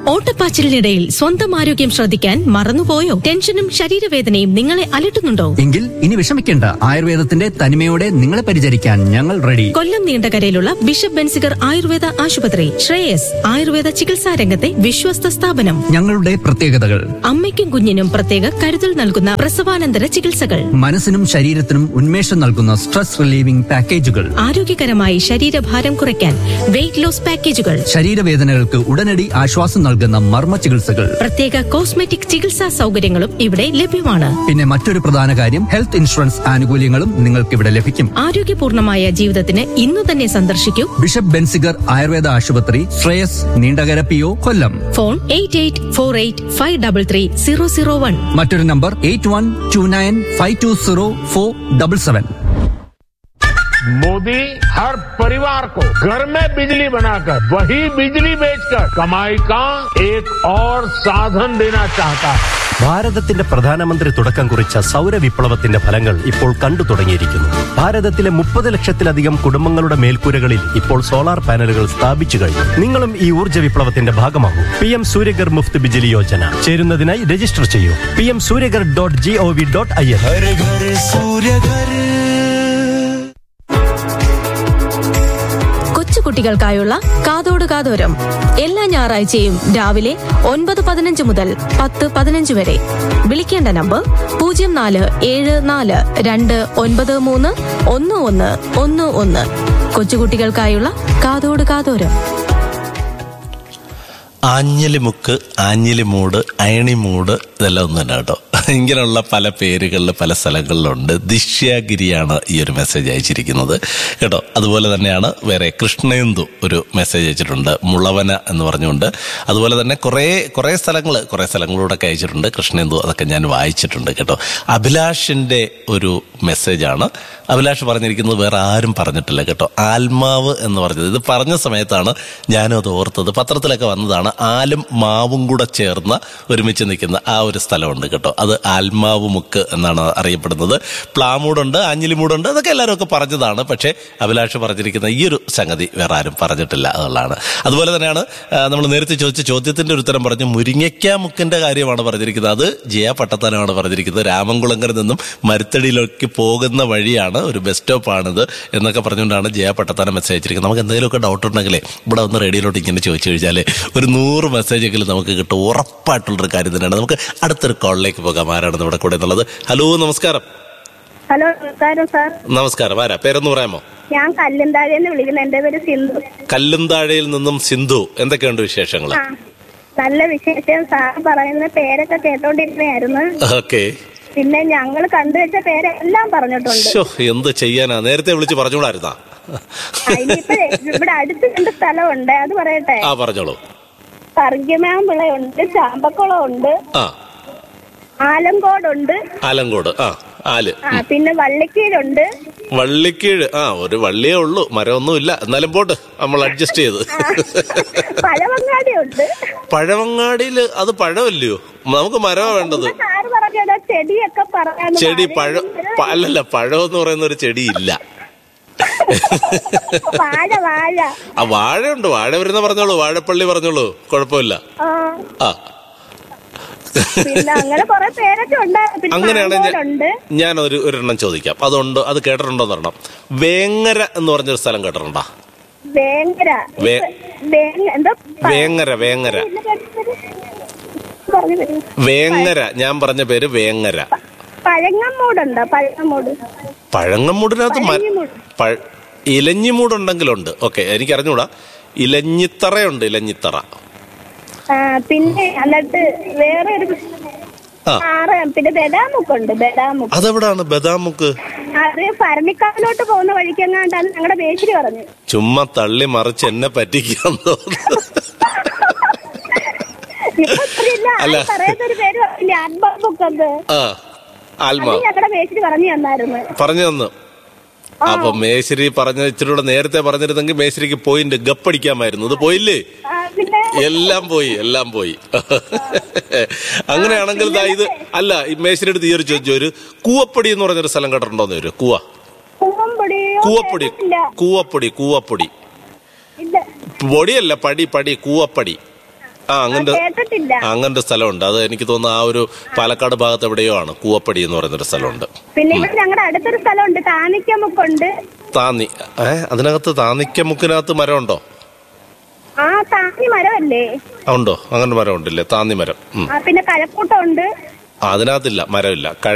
ഓട്ടപ്പാച്ചിലിനിടയിൽ സ്വന്തം ആരോഗ്യം ശ്രദ്ധിക്കാൻ മറന്നുപോയോ ടെൻഷനും ശരീരവേദനയും നിങ്ങളെ അലട്ടുന്നുണ്ടോ എങ്കിൽ ഇനി വിഷമിക്കേണ്ട ആയുർവേദത്തിന്റെ തനിമയോടെ നിങ്ങളെ പരിചരിക്കാൻ ഞങ്ങൾ റെഡി കൊല്ലം നീണ്ടകരയിലുള്ള ബിഷപ്പ് ബെൻസിഗർ ആയുർവേദ ആശുപത്രി ശ്രേയസ് ആയുർവേദ ചികിത്സാ രംഗത്തെ വിശ്വസ്ത സ്ഥാപനം ഞങ്ങളുടെ പ്രത്യേകതകൾ അമ്മയ്ക്കും കുഞ്ഞിനും പ്രത്യേക കരുതൽ നൽകുന്ന പ്രസവാനന്തര ചികിത്സകൾ മനസ്സിനും ശരീരത്തിനും ഉന്മേഷം നൽകുന്ന സ്ട്രെസ് റിലീവിംഗ് പാക്കേജുകൾ ആരോഗ്യകരമായി ശരീരഭാരം കുറയ്ക്കാൻ വെയിറ്റ് ലോസ് പാക്കേജുകൾ ശരീരവേദനകൾക്ക് ഉടനടി ആശ്വാസം നൽകുന്ന മർമ്മ ചികിത്സകൾ പ്രത്യേക കോസ്മെറ്റിക് ചികിത്സാ സൗകര്യങ്ങളും ഇവിടെ ലഭ്യമാണ് പിന്നെ മറ്റൊരു പ്രധാന കാര്യം ഹെൽത്ത് ഇൻഷുറൻസ് ആനുകൂല്യങ്ങളും നിങ്ങൾക്ക് ഇവിടെ ലഭിക്കും ആരോഗ്യപൂർണമായ ജീവിതത്തിന് ഇന്നു തന്നെ സന്ദർശിക്കൂ ബിഷപ്പ് ബെൻസിഗർ ആയുർവേദ ആശുപത്രി Sreyas Neendakara P O Kollam phone eight eight four eight five double three zero zero one മറ്റൊരു number eight one two nine five two zero four double seven Modi हर परिवार को घर में बिजली बनाकर वही बिजली बेचकर कमाई का एक और साधन देना चाहता है ഭാരതത്തിന്റെ പ്രധാനമന്ത്രി തുടക്കം കുറിച്ച സൗരവിപ്ലവത്തിന്റെ ഫലങ്ങൾ ഇപ്പോൾ കണ്ടു തുടങ്ങിയിരിക്കുന്നു ഭാരതത്തിലെ മുപ്പത് ലക്ഷത്തിലധികം കുടുംബങ്ങളുടെ മേൽക്കൂരകളിൽ ഇപ്പോൾ സോളാർ പാനലുകൾ സ്ഥാപിച്ചു കഴിഞ്ഞു നിങ്ങളും ഈ ഊർജ്ജ വിപ്ലവത്തിന്റെ ഭാഗമാകൂ പി എം സൂര്യഗർ മുഫ്ത് ബിജിലി യോജന ചേരുന്നതിനായി രജിസ്റ്റർ ചെയ്യൂ P M Suryaghar dot G O V dot I N കൊച്ചുകുട്ടികൾക്കായുള്ള കാതോട് കാതോരം എല്ലാ ഞായറാഴ്ചയും രാവിലെ ഒൻപത് പതിനഞ്ച് മുതൽ പത്ത് പതിനഞ്ച് വരെ വിളിക്കേണ്ട നമ്പർ പൂജ്യം നാല് ഏഴ് നാല് രണ്ട് ഒൻപത് മൂന്ന് ഒന്ന് ഒന്ന് ഒന്ന് ഒന്ന് കൊച്ചുകുട്ടികൾക്കായുള്ള കാതോട് കാതോരം ആഞ്ഞിലിമുക്ക് ആഞ്ഞിലിമൂട് അയണിമൂട് ഇതെല്ലാം ഒന്നും തന്നെ കേട്ടോ ഇങ്ങനെയുള്ള പല പേരുകളിൽ പല സ്ഥലങ്ങളിലുണ്ട് ദിശ്യാഗിരിയാണ് ഈ ഒരു മെസ്സേജ് അയച്ചിരിക്കുന്നത് കേട്ടോ അതുപോലെ തന്നെയാണ് വേറെ കൃഷ്ണേന്ദു ഒരു മെസ്സേജ് അയച്ചിട്ടുണ്ട് മുളവന എന്ന് പറഞ്ഞുകൊണ്ട് അതുപോലെ തന്നെ കുറേ കുറേ സ്ഥലങ്ങൾ കുറേ സ്ഥലങ്ങളിലൂടെയൊക്കെ അയച്ചിട്ടുണ്ട് കൃഷ്ണേന്ദു അതൊക്കെ ഞാൻ വായിച്ചിട്ടുണ്ട് കേട്ടോ അഭിലാഷിന്റെ ഒരു മെസ്സേജാണ് അഭിലാഷ് പറഞ്ഞിരിക്കുന്നത് വേറെ ആരും പറഞ്ഞിട്ടില്ല കേട്ടോ ആത്മാവ് എന്ന് പറഞ്ഞത് ഇത് പറഞ്ഞ സമയത്താണ് ഞാനും അത് ഓർത്തത് പത്രത്തിലൊക്കെ വന്നതാണ് ആലും മാവും കൂടെ ചേർന്ന ഒരുമിച്ച് നിൽക്കുന്ന ആ ഒരു സ്ഥലമുണ്ട് കേട്ടോ അത് ആൽമാവ് മുക്ക് എന്നാണ് അറിയപ്പെടുന്നത് പ്ലാമൂടുണ്ട് ആഞ്ഞിലിമൂടുണ്ട് അതൊക്കെ എല്ലാവരും ഒക്കെ പറഞ്ഞതാണ് പക്ഷേ അഭിലാഷ് പറഞ്ഞിരിക്കുന്ന ഈ ഒരു സംഗതി വേറെ ആരും പറഞ്ഞിട്ടില്ല എന്നുള്ളതാണ് അതുപോലെ തന്നെയാണ് നമ്മൾ നേരത്തെ ചോദിച്ച ചോദ്യത്തിന്റെ ഒരു ഉത്തരം പറഞ്ഞു മുരിങ്ങയ്ക്ക മുക്കിന്റെ കാര്യമാണ് പറഞ്ഞിരിക്കുന്നത് അത് ജയ പട്ടത്താനമാണ് പറഞ്ഞിരിക്കുന്നത് രാമൻകുളങ്കര നിന്നും മരുത്തടിയിലേക്ക് പോകുന്ന വഴിയാണ് ഒരു ബസ് സ്റ്റോപ്പാണിത് എന്നൊക്കെ പറഞ്ഞുകൊണ്ടാണ് ജയ പട്ടത്താനം മെസ്സേജ് അയച്ചിരിക്കുന്നത് നമുക്ക് എന്തെങ്കിലുമൊക്കെ ഡൗട്ട് ഉണ്ടെങ്കിലേ ഇവിടെ ഒന്ന് റേഡിയോയിലോട്ട് ഇങ്ങനെ ചോദിച്ചു കഴിഞ്ഞാൽ ഒരു നൂറ് മെസ്സേജെങ്കിലും നമുക്ക് കിട്ടും ഉറപ്പായിട്ടുള്ളൊരു കാര്യം തന്നെയാണ് നമുക്ക് അടുത്തൊരു കോളിലേക്ക് പോകാം ആരാണ് നമ്മുടെ കൂടെ എന്നുള്ളത് ഹലോ നമസ്കാരം ഹലോ നമസ്കാരം സാർ നമസ്കാരം ആരാ പേരൊന്ന് പറയാമോ ഞാൻ കല്ലുണ്ടാഴെന്ന് വിളിക്കുന്നത് എന്റെ പേര് സിന്ധു കല്ലുംതാഴയിൽ നിന്നും സിന്ധു എന്തൊക്കെയുണ്ട് വിശേഷങ്ങൾ ആ നല്ല വിശേഷം സാർ പറയുന്ന പേരൊക്കെ കേട്ടോണ്ടിരുന്നായിരുന്നു ഓക്കെ പിന്നെ ഞങ്ങൾ കണ്ടുവച്ച പേരെല്ലാം പറഞ്ഞിട്ടുണ്ട് ശോ എന്ത് ചെയ്യാനാ നേരത്തെ വിളിച്ച് പറഞ്ഞുകൂടായിരുന്നാ അതിനിപ്പോ ഇവിടെ അടുത്ത് രണ്ട് സ്ഥലമുണ്ട് അത് പറയട്ടെ ആ പറഞ്ഞോളൂ പറങ്കിമാമ്പിളയുണ്ട് ചാമ്പക്കുളം ഉണ്ട് ആ ആലങ്കോടുണ്ട് ആലങ്കോട് ആ ആല് ആ പിന്നെ വള്ളിക്കീഴുണ്ട് വള്ളിക്കീഴ് ആ ഒരു വള്ളിയേ ഉള്ളൂ മരമൊന്നുമില്ല എന്നാലും പോട്ട് നമ്മൾ അഡ്ജസ്റ്റ് ചെയ്ത് പഴവങ്ങാടി ഉണ്ട് പഴവങ്ങാടിയില് അത് പഴമല്ലയോ നമുക്ക് മരമാ വേണ്ടത് സാറ് പറഞ്ഞത് ചെടിയൊക്കെ പറയാൻ ചെടി പഴം പ- അല്ലല്ല പഴം എന്ന് പറയുന്ന ഒരു ചെടി ഇല്ല വാഴ വാഴ ആ വാഴയുണ്ട് വാഴ വരുന്ന പറഞ്ഞോളൂ വാഴപ്പള്ളി പറഞ്ഞോളൂ കുഴപ്പമില്ല ആ ആ പിന്നെ അങ്ങനെ കൊറേ പേരൊക്കെ ഉണ്ടായിരുന്നു പിന്നെ അങ്ങനെയാണെങ്കിൽ മാങ്കോടുണ്ട് ഞാൻ ഒരു ഒരെണ്ണം ചോദിക്കാം അതുണ്ട് അത് കേട്ടിട്ടുണ്ടോ എന്നറിയണം വേങ്ങര എന്ന് പറഞ്ഞൊരു സ്ഥലം കേട്ടിട്ടുണ്ടോ വേങ്ങര വേ- വേങ്ങ എന്തോ പ- വേങ്ങര വേങ്ങര പറഞ്ഞു തരൂ. വേങ്ങര ഞാൻ പറഞ്ഞ പേര് വേങ്ങര പഴങ്ങമ്മൂടുണ്ടോ പഴങ്ങമ്മൂട് പഴങ്ങമ്മൂടിനകത്ത് മ- പഴങ്ങിമൂട്. പഴ- ഇലഞ്ഞിമൂടുണ്ടെങ്കിലുണ്ട് ഓക്കെ എനിക്ക് അറിഞ്ഞൂടാ ഇലഞ്ഞിത്തറയുണ്ട് ഇലഞ്ഞിത്തറ ആ, പിന്നെ എന്നിട്ട് വേറെ ഒരു ആ ആറ് പിന്നെ ബദാമുക്കുണ്ട് ബദാമുക്ക് അതെവിടാണ് ബദാമുക്ക് അത് ഭരണിക്കാവിലോട്ട് പോകുന്ന വഴിക്കെങ്ങാണ്ടാണ് ഞങ്ങളുടെ മേശിരി പറഞ്ഞു ചുമ്മാ തള്ളി മറിച്ച് എന്നെ പറ്റിക്കാൻ തോന്നുന്നു ഇപ്പൊ ഇത്രയില്ല അല്ല. പറയുന്നൊരു പേര് പറഞ്ഞില്ലേ ആത്മാബുക്കത് ആ ആൽമ അത് ഞങ്ങളുടെ മേശിരി പറഞ്ഞു തന്നായിരുന്നു പറഞ്ഞു തന്നു അപ്പൊ മേശ്ശേരി പറഞ്ഞ ഇച്ചിരി കൂടെ നേരത്തെ പറഞ്ഞിരുന്നെങ്കിൽ മേശ്ശേരിക്ക് പോയിന്റ് ഗപ്പടിക്കാമായിരുന്നു ഇത് പോയില്ലേ ആ, പിന്നെ എല്ലാം പോയി എല്ലാം പോയി അങ്ങനെയാണെങ്കിൽ ദാ ഇത് അല്ല ഈ മേശ്ശേരി അടുത്ത് ഈ ഒരു ചോദിച്ചു ഒരു കൂവപ്പൊടി എന്ന് പറഞ്ഞൊരു സ്ഥലം കേട്ടിട്ടുണ്ടോന്ന് വരും കൂവ പൂവമ്പൊടിയോ കൂവപ്പൊടി ഇല്ല കൂവപ്പൊടി കൂവപ്പൊടി ഇല്ല പൊടിയല്ല പടി പടി കൂവപ്പടി ആ അങ്ങനത്തെ കേട്ടിട്ടില്ല അങ്ങനത്തെ സ്ഥലമുണ്ട് അത് എനിക്ക് തോന്നുന്നു ആ ഒരു പാലക്കാട് ഭാഗത്ത് എവിടെയോ ആണ് കൂവപ്പടി എന്ന് പറയുന്നൊരു സ്ഥലമുണ്ട് പിന്നെ ഇവിടെ ഞങ്ങളുടെ അടുത്തൊരു സ്ഥലമുണ്ട് താനിക്കമുക്കുണ്ട് താന്നി ഏ അതിനകത്ത് താന്നിക്കമുക്കിനകത്ത് മരമുണ്ടോ ആ താന്നി മരമല്ലേ ആ, ഉണ്ടോ അങ്ങനെ മരം ഉണ്ടല്ലേ താന്നി മരം ഉം. ആ, പിന്നെ കഴക്കൂട്ടമുണ്ട് ആ, അതിനകത്തില്ല മരമില്ല